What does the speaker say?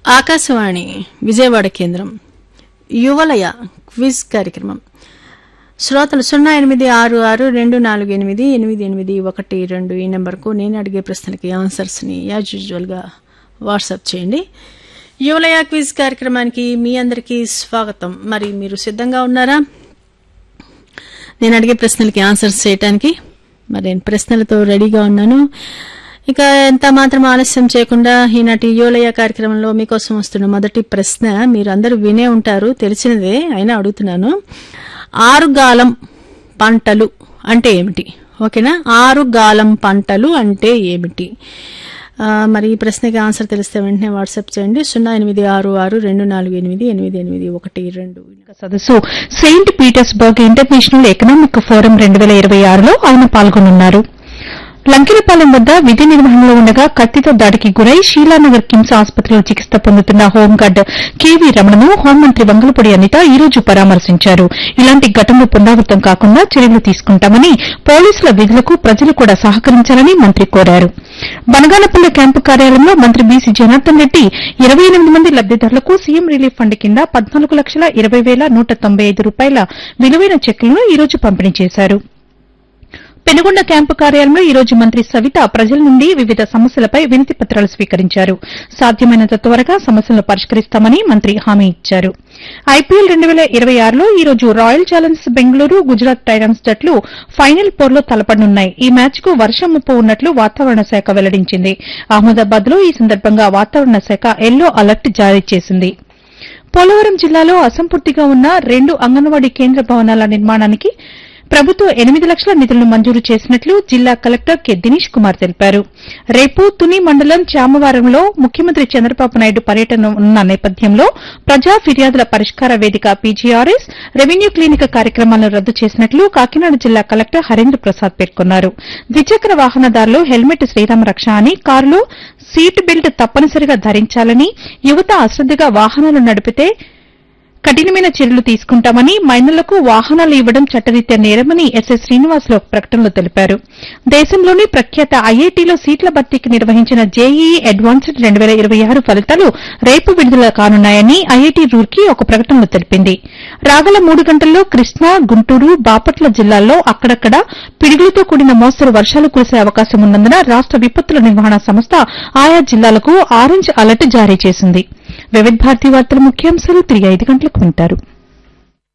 ఆకాశవాణి విజయవాడ కేంద్రం యువలయ క్విజ్ కార్యక్రమం శ్రోతలు సున్నా ఎనిమిది ఆరు ఆరు రెండు నాలుగు ఎనిమిది ఎనిమిది ఎనిమిది ఒకటి రెండు ఈ నెంబర్కు నేను అడిగే ప్రశ్నలకి ఆన్సర్స్ని యాజ్ యూజువల్గా వాట్సాప్ చేయండి యువలయ క్విజ్ కార్యక్రమానికి మీ అందరికీ స్వాగతం మరి మీరు సిద్ధంగా ఉన్నారా నేను అడిగే ప్రశ్నలకి ఆన్సర్స్ చేయటానికి మరి నేను ప్రశ్నలతో రెడీగా ఉన్నాను ఇక ఎంత మాత్రం ఆలస్యం చేయకుండా ఈనాటి యోలయ కార్యక్రమంలో మీకోసం వస్తున్న మొదటి ప్రశ్న మీరు అందరూ వినే ఉంటారు తెలిసినదే అయినా అడుగుతున్నాను ఆరుగాలం పంటలు అంటే ఏమిటి ఓకేనా ఆరుగాలం పంటలు అంటే ఏమిటి ఆ, మరి ఈ ప్రశ్నకి ఆన్సర్ తెలిస్తే వెంటనే వాట్సాప్ చేయండి సున్నా ఎనిమిది ఆరు ఆరు రెండు నాలుగు ఎనిమిది ఎనిమిది ఎనిమిది ఒకటి రెండు సదస్సు Saint Petersburg International Economic Forum రెండు వేల ఇరవై ఆరులో ఆయన పాల్గొనున్నారు లంకెలపాలెం వద్ద విధి నిర్వహణలో ఉండగా కత్తితో దాడికి గురై షీలానగర్ కిమ్స్ ఆసుపత్రిలో చికిత్స పొందుతున్న హోంగార్డ్ కేవీ రమణను హోంమంత్రి వంగలపూడి అనిత ఈ రోజు పరామర్శించారు ఇలాంటి ఘటనలు పునరావృతం కాకుండా చర్యలు తీసుకుంటామని పోలీసుల విధులకు ప్రజలు కూడా సహకరించాలని మంత్రి కోరారు బనగానపల్లి క్యాంపు కార్యాలయంలో మంత్రి బీసీ జనార్దన్ రెడ్డి ఇరవై ఎనిమిది మంది లబ్దిదారులకు సీఎం రిలీఫ్ ఫండ్ కింద పద్నాలుగు లక్షల ఇరవై వేల నూట తొంభై ఐదు రూపాయల విలువైన చెక్కులను ఈ రోజు పంపిణీ చేశారు పెనుగొండ క్యాంపు కార్యాలయంలో ఈ రోజు మంత్రి సవిత ప్రజల నుండి వివిధ సమస్యలపై వినతి పత్రాలు స్వీకరించారు సాధ్యమైనంత త్వరగా సమస్యలను పరిష్కరిస్తామని మంత్రి హామీ ఇచ్చారు ఐపీఎల్ రెండు వేల ఇరవై ఆరులో ఈ రోజు Royal Challengers Bengaluru Gujarat Titans జట్లు ఫైనల్ పోర్లో తలపడనున్నాయి ఈ మ్యాచ్ కు వర్షం ముప్పు ఉన్నట్లు వాతావరణ శాఖ వెల్లడించింది అహ్మదాబాద్ లో ఈ సందర్భంగా వాతావరణ శాఖ ఎల్లో అలర్ట్ జారీ చేసింది పోలవరం జిల్లాలో అసంపూర్తిగా ఉన్న రెండు అంగన్వాడీ కేంద్ర భవనాల నిర్మాణానికి ప్రభుత్వం ఎనిమిది లక్షల నిధులను మంజూరు చేసినట్లు జిల్లా కలెక్టర్ కె దినేష్ కుమార్ తెలిపారు రేపు తుని మండలం చామవారంలో ముఖ్యమంత్రి చంద్రబాబు నాయుడు పర్యటన ఉన్న నేపథ్యంలో ప్రజా ఫిర్యాదుల పరిష్కార వేదిక పీజీఆర్ఎస్ రెవెన్యూ క్లినిక్ కార్యక్రమాలను రద్దు చేసినట్లు కాకినాడ జిల్లా కలెక్టర్ హరేంద్ర ప్రసాద్ పేర్కొన్నారు ద్విచక్ర వాహనదారులు హెల్మెట్ శ్రీరామ రక్ష అని కారులో సీట్ బెల్ట్ తప్పనిసరిగా ధరించాలని యువత అశ్రద్దగా వాహనాలు నడిపితే కఠినమైన చర్యలు తీసుకుంటామని మైనర్లకు వాహనాలు ఇవ్వడం చట్టరీత్యా నేరమని ఎస్ఎస్ శ్రీనివాసులు ఒక ప్రకటనలో తెలిపారు దేశంలోని ప్రఖ్యాత ఐఐటీలో సీట్ల భర్తీకి నిర్వహించిన జేఈఈ అడ్వాన్స్డ్ రెండు వేల ఇరవై ఆరు ఫలితాలు రేపు విడుదల కానున్నాయని ఐఐటీ రూర్కీ ఒక ప్రకటనలో తెలిపింది రాగల మూడు గంటల్లో కృష్ణా గుంటూరు బాపట్ల జిల్లాల్లో అక్కడక్కడ పిడుగులతో కూడిన మోస్తరు వర్షాలు కురిసే అవకాశం ఉన్నందున రాష్ట విపత్తుల నిర్వహణ సంస్థ ఆయా జిల్లాలకు ఆరెంజ్ అలర్ట్ జారీ చేసింది వివిధ భారతి వార్తల ముఖ్యాంశాలు తిరిగి ఐదు గంటలకు వింటారు